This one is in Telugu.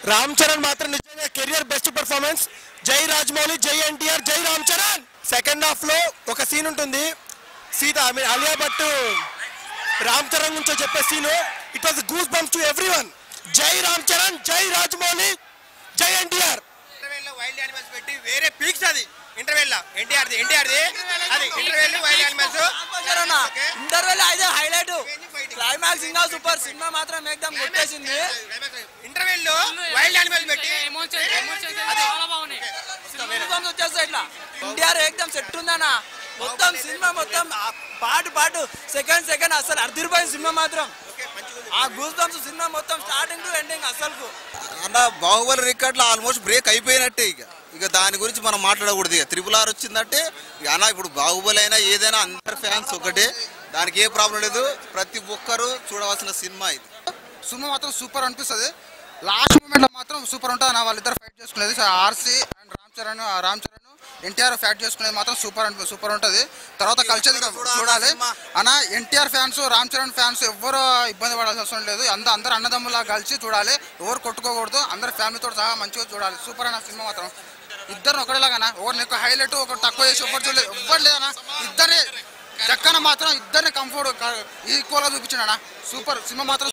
రామ్ చరణ్ మాత్రం నిజంగా కెరియర్ బెస్ట్ పర్ఫార్మెన్స్ జై రాజమౌళి జై ఎన్టీఆర్ జై రామ్ చరణ్ సెకండ్ హాఫ్ లో ఒక సీన్ ఉంటుంది సీత ఐ మీన్ అలియా భట్ రామ్ చరణ్ గురించి చెప్పే scene it was goose bumps to everyone జై రామ్ చరణ్ జై రాజమౌళి జై ఎన్టీఆర్ ఇంటర్వెల్ లో వైల్డ్ యానిమల్స్ పెట్టి వేరే పీక్స్ అది ఇంటర్వెల్ లో ఎన్టీఆర్ ది ఎన్టీఆర్ ది అది ఇంటర్వెల్ వైల్డ్ యానిమల్స్ ఇంటర్వెల్ అయితే హైలైట్ క్లైమాక్స్ ఇంకా సూపర్ సినిమా మాత్రం ఏకదం కొట్టేసింది ఇంటర్వెల్ లో వైల్డ్ యానిమల్స్ పెట్టి Goosebumps వచ్చేస్తాయి ఇట్లా ఇండియా ఏకదం సెట్ ఉందన్న మొత్తం సినిమా మొత్తం ఆ పాటు పాటు సెకండ్ సెకండ్ అసలు అర్థిరిపోయింది సినిమా మాత్రం ఆ గూస్ బంప్స్ సినిమా మొత్తం స్టార్టింగ్ టు ఎండింగ్ అసలు అన్న బాహుబలి రికార్డులు ఆల్మోస్ట్ బ్రేక్ అయిపోయినట్టే ఇక ఇక దాని గురించి మనం మాట్లాడకూడదు ఇక త్రిపుల్ ఆర్ వచ్చిందంటే ఇక అన్న ఇప్పుడు బాహుబలి అయినా ఏదైనా అందరి ఫ్యాన్స్ ఒకటే దానికి ఏ ప్రాబ్లం లేదు ప్రతి ఒక్కరూ చూడవలసిన సినిమా ఇది సినిమా మాత్రం సూపర్ అనిపిస్తుంది లాస్ట్ మూమెంట్ లో మాత్రం సూపర్ ఉంటుంది నా వాళ్ళిద్దరు ఫైట్ చేసుకునేది ఆర్సీ అండ్ రామ్ చరణ్ ఆ రామ్ చరణ్ ఎన్టీఆర్ ఫైట్ చేసుకునేది మాత్రం సూపర్ అనిపి సూపర్ ఉంటుంది తర్వాత కలిసేది చూడాలి అన్న ఎన్టీఆర్ ఫ్యాన్స్ రామ్ చరణ్ ఫ్యాన్స్ ఎవ్వరు ఇబ్బంది పడాల్సిన అవసరం లేదు అంద అందరు అన్నదమ్ములా కలిసి చూడాలి ఎవరు కొట్టుకోకూడదు అందరు ఫ్యామిలీతో సహా మంచిగా చూడాలి సూపర్ అన్న సినిమా మాత్రం ఇద్దరు ఒకటిలాగానా ఒకరిని ఎక్కువ హైలైట్ ఒకరు తక్కువ చేసి ఒకటి చూడలేదు ఎవ్వరు లేదన్నా ఇద్దరే జక్కన మాత్రం ఇద్దరిని కంఫర్ట్ ఈక్వల్గా చూపించాడు అన్న సూపర్ సినిమా మాత్రం